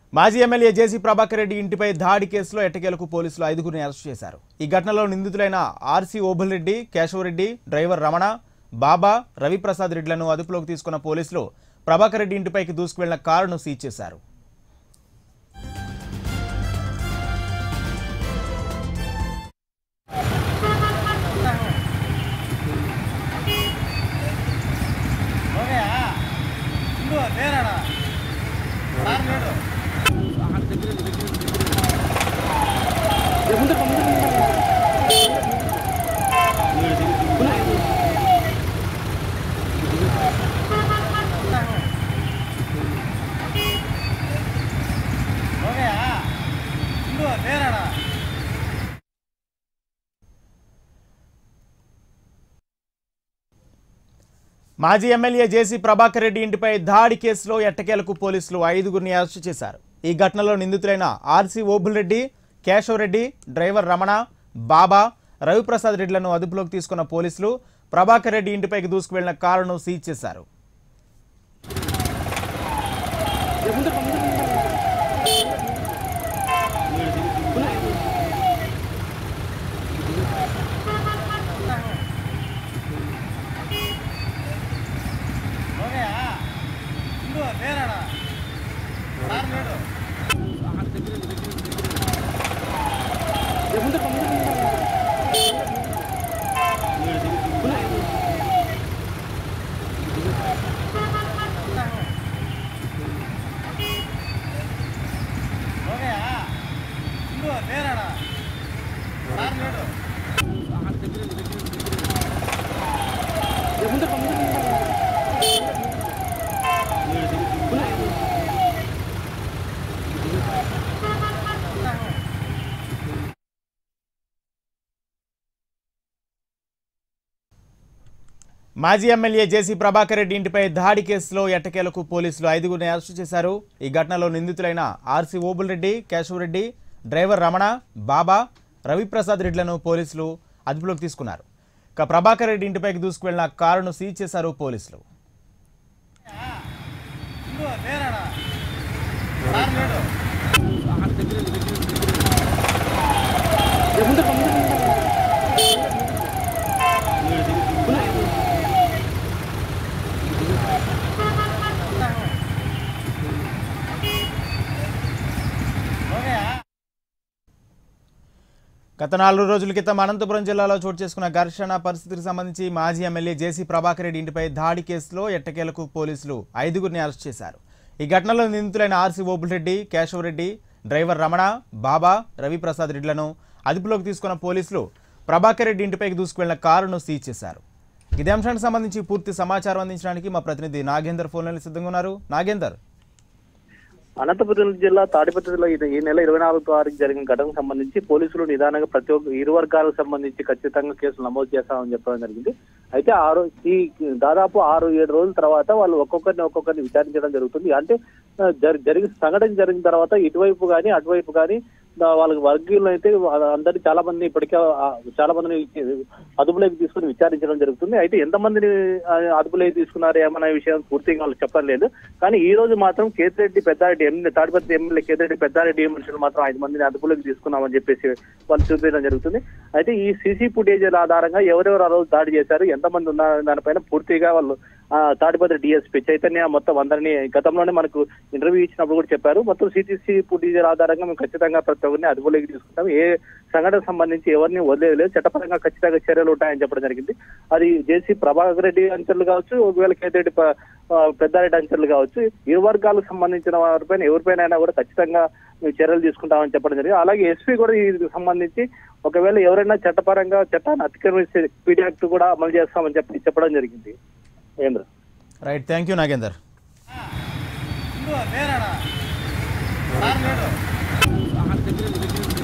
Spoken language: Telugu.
మాజీ ఎమ్మెల్యే జేసీ ప్రభాకర్ రెడ్డి ఇంటిపై దాడి కేసులో ఎట్టకేలకు పోలీసులు ఐదుగురిని అరెస్ట్ చేశారు ఈ ఘటనలో నిందితులైన ఆర్సీ ఓబుల్ రెడ్డి కేశవరెడ్డి డ్రైవర్ రమణ బాబా రవిప్రసాద్ రెడ్లను అదుపులోకి తీసుకున్న పోలీసులు ప్రభాకర్ రెడ్డి ఇంటిపైకి దూసుకువెళ్లిన కారును సీజ్ చేశారు మాజీ ఎమ్మెల్యే జేసీ ప్రభాకర్ రెడ్డి ఇంటిపై దాడి కేసులో ఎట్టకేలకు పోలీసులు ఐదుగురిని అరెస్టు చేశారు ఈ ఘటనలో నిందితులైన ఆర్సీ ఓబుల్ రెడ్డి కేశవరెడ్డి డ్రైవర్ రమణ బాబా రవిప్రసాద్ రెడ్లను అదుపులోకి తీసుకున్న పోలీసులు ప్రభాకర్ రెడ్డి ఇంటిపైకి దూసుకువెళ్లిన కారును సీజ్ చేశారు మాజీ ఎమ్మెల్యే జేసీ ప్రభాకర్ రెడ్డి ఇంటిపై దాడి కేసులో ఎట్టకేలకు పోలీసులు ఐదుగురిని అరెస్టు చేశారు ఈ ఘటనలో నిందితులైన ఆర్సీ ఓబుల్ రెడ్డి కేశవరెడ్డి డ్రైవర్ రమణ బాబా రవిప్రసాద్ రెడ్లను పోలీసులు అదుపులోకి తీసుకున్నారు ఇక ప్రభాకర్ రెడ్డి ఇంటిపైకి దూసుకువెళ్లిన కారును సీజ్ చేశారు పోలీసులు గత నాలుగు రోజుల క్రితం అనంతపురం జిల్లాలో చోటు చేసుకున్న ఘర్షణ పరిస్థితికి సంబంధించి మాజీ ఎమ్మెల్యే జేసీ ప్రభాకర్ రెడ్డి ఇంటిపై దాడి కేసులో ఎట్టకేలకు పోలీసులు ఐదుగురిని అరెస్ట్ చేశారు ఈ ఘటనలో నిందితులైన ఆర్సీ ఓబుల్ రెడ్డి కేశవరెడ్డి డ్రైవర్ రమణ బాబా రవిప్రసాద్ రెడ్లను అదుపులోకి తీసుకున్న పోలీసులు ప్రభాకర్ రెడ్డి ఇంటిపైకి దూసుకువెళ్లిన కారును సీజ్ చేశారు ఇదే అంశానికి సంబంధించి పూర్తి సమాచారం అందించడానికి మా ప్రతినిధి నాగేందర్ ఫోన్లో సిద్ధంగా ఉన్నారు నాగేందర్ అనంతపురం జిల్లా తాడిపత్రిలో ఈ- ఈ నెల ఇరవై నాలుగు తారీఖు జరిగిన ఘటనకు సంబంధించి పోలీసులు నిదానంగా ప్రతి ఒక్క ఇరు వర్గాలకు సంబంధించి ఖచ్చితంగా కేసులు నమోదు చేస్తామని చెప్పడం జరిగింది అయితే ఆరు ఈ దాదాపు ఆరు ఏడు రోజుల తర్వాత వాళ్ళు ఒక్కొక్కరిని ఒక్కొక్కరిని విచారించడం జరుగుతుంది అంటే ఆ, జరి- జరిగిన సంఘటన జరిగిన తర్వాత ఇటువైపు కానీ అటువైపు కానీ దా- వాళ్ళకి వర్గీయులు అయితే అందరినీ చాలా మంది ఇప్పటికే ఆ, చాలా మందిని అదుపులోకి తీసుకుని విచారించడం జరుగుతుంది అయితే ఎంతమందిని ఆ, అదుపులోకి తీసుకున్నారు ఏమన్న విషయం పూర్తిగా వాళ్ళు చెప్పలేదు కానీ ఈ రోజు మాత్రం కేతిరెడ్డి పెద్దారెడ్డి ఎమ్మెల్యే తాడిపత్రి ఎమ్మెల్యే కేతిరెడ్డి పెద్దారెడ్డి మనుషులు మాత్రం ఐదు మందిని అదుపులోకి తీసుకున్నామని చెప్పేసి వాళ్ళు చూపించడం జరుగుతుంది అయితే ఈ సీసీ ఫుటేజీల ఆధారంగా ఎవరెవరు ఆ రోజు దాడి చేశారు ఎంతమంది ఉన్నారు దానిపైన పూర్తిగా వాళ్ళు ఆ, తాడిపత్రి డిఎస్పీ చైతన్య మొత్తం అందరినీ గతంలోనే మనకు ఇంటర్వ్యూ ఇచ్చినప్పుడు కూడా చెప్పారు మొత్తం సిటీసీ ఫుటేజీల ఆధారంగా మేము ఖచ్చితంగా ప్రతి ఒక్కరిని అదుపులోకి తీసుకుంటాం ఏ సంఘటన సంబంధించి ఎవరిని వదిలేదు లేదు చట్టపరంగా ఖచ్చితంగా చర్యలు ఉంటాయని చెప్పడం జరిగింది అది జేసీ ప్రభాకర్ రెడ్డి అంచర్లు కావచ్చు ఒకవేళ కేతిరెడ్డి ప- ఆ, పెద్దారెడ్డి అంచర్లు కావచ్చు ఇరు వర్గాలకు సంబంధించిన వారిపైన ఎవరిపైన అయినా కూడా ఖచ్చితంగా మేము చర్యలు తీసుకుంటామని చెప్పడం జరిగింది అలాగే ఎస్పీ కూడా దీనికి సంబంధించి ఒకవేళ ఎవరైనా చట్టపరంగా చట్టాన్ని అతిక్రమిస్తే పీడీ యాక్ట్ కూడా అమలు చేస్తామని చెప్పి చెప్పడం జరిగింది ఏంద్ర రైట్ థ్యాంక్ యూ నాగేందర్ ఇంకో వేరేనా సార్ లేడు